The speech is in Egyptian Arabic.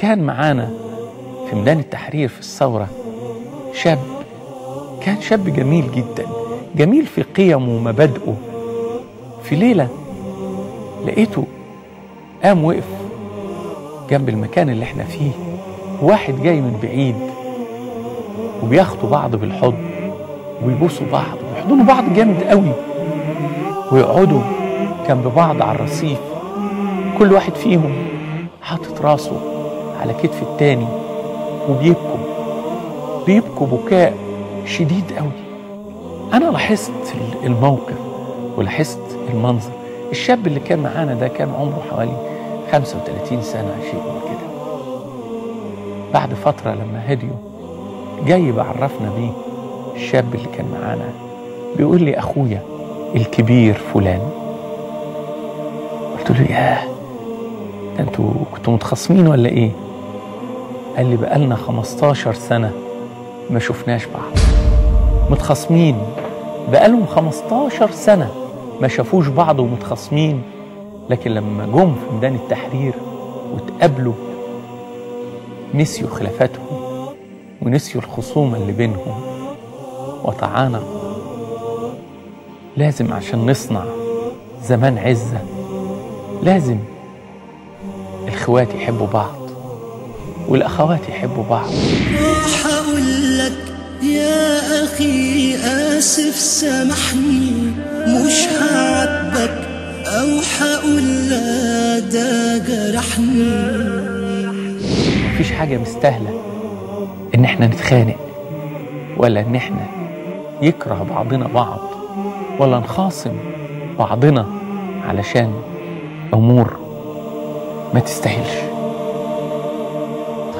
كان معانا في ميدان التحرير في الثورة شاب كان شاب جميل جدا جميل في قيمه ومبادئه في ليلة لقيته قام وقف جنب المكان اللي احنا فيه واحد جاي من بعيد وبياخدوا بعض بالحضن ويبوسوا بعض ويحضنوا بعض جامد قوي ويقعدوا جنب بعض على الرصيف كل واحد فيهم حاطط راسه على كتف التاني وبيبكوا بيبكوا بكاء شديد قوي انا لاحظت الموقف ولاحظت المنظر الشاب اللي كان معانا ده كان عمره حوالي 35 سنة شيء من كده بعد فترة لما هديوا جاي بعرفنا بيه الشاب اللي كان معانا بيقول لي أخويا الكبير فلان قلت له ياه ده انتوا كنتوا متخاصمين ولا ايه قال لي بقالنا 15 سنة ما شفناش بعض متخاصمين بقالهم 15 سنة ما شافوش بعض ومتخاصمين لكن لما جم في ميدان التحرير واتقابلوا نسيوا خلافاتهم ونسيوا الخصومة اللي بينهم وتعانقوا لازم عشان نصنع زمان عزة لازم الإخوات يحبوا بعض والأخوات يحبوا بعض راح اقول لك يا اخي اسف سامحني مش هعاتبك او هقول لا ده جرحني مفيش حاجة مستاهلة إن إحنا نتخانق ولا إن إحنا يكره بعضنا بعض ولا نخاصم بعضنا علشان أمور ما تستاهلش